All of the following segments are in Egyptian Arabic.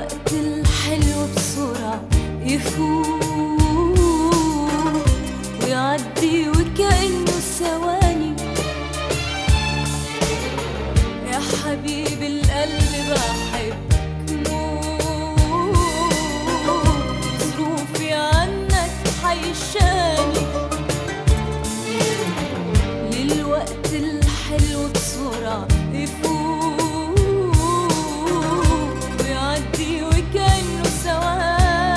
الوقت الحلو بسرعة يفوت ويعدي وكأنه ثواني يا حبيب القلب بحبك موت ظروفي عنك حيشاني للوقت الحلو بسرعة يفوت ويعدي وكأنه ثواني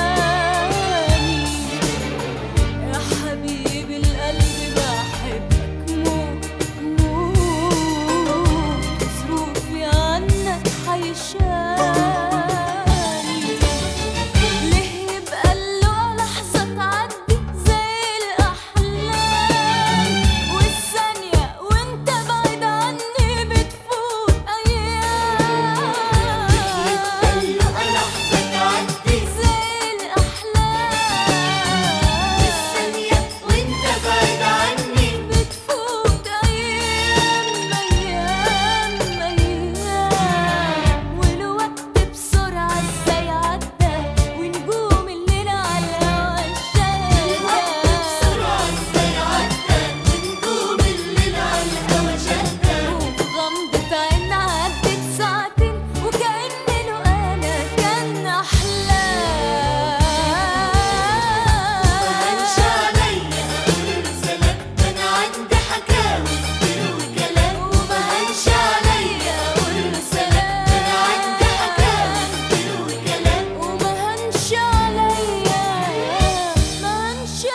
يا حبيب القلب بحبك موت موت ظروفي عنك حيشاني ليه يبقى اللقا لحظة تعدي زي الأحلام والثانية وانت بعيد عني بتفوت أيام اللقا لحظة تعدي زي الأحلام ثانية وانت بعيد عني بتفوت أيام أيام أيام والوقت بسرعة ازاي عدى ونجوم الليل على الهوا بسرعة ازاي عدى ونجوم الليل على الهوا شدة وفي غمضة عين عدت ساعتين وكأن له أنا كان مهنش أحلام عليا أقول سلام ده أنا عندي حكاوي كتير وكلام ومهنش عليا أقول سلام ده أنا عندي حكاوي كتير وكلام ومهنش عليا مهنش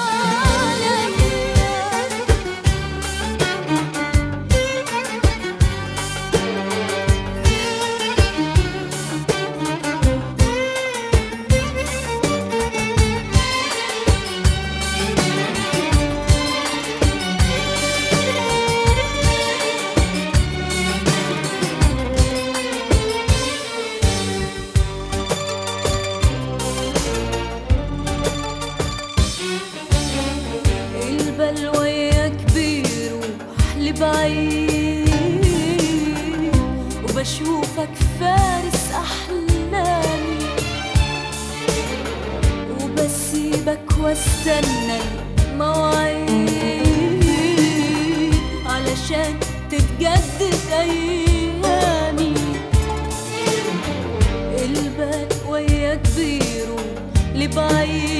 البلوية كبير وروح لبعيد وبشوفك فارس أحلامي وبسيبك واستنى المواعيد علشان تتجدد أيامي البال وياك بيروح لبعيد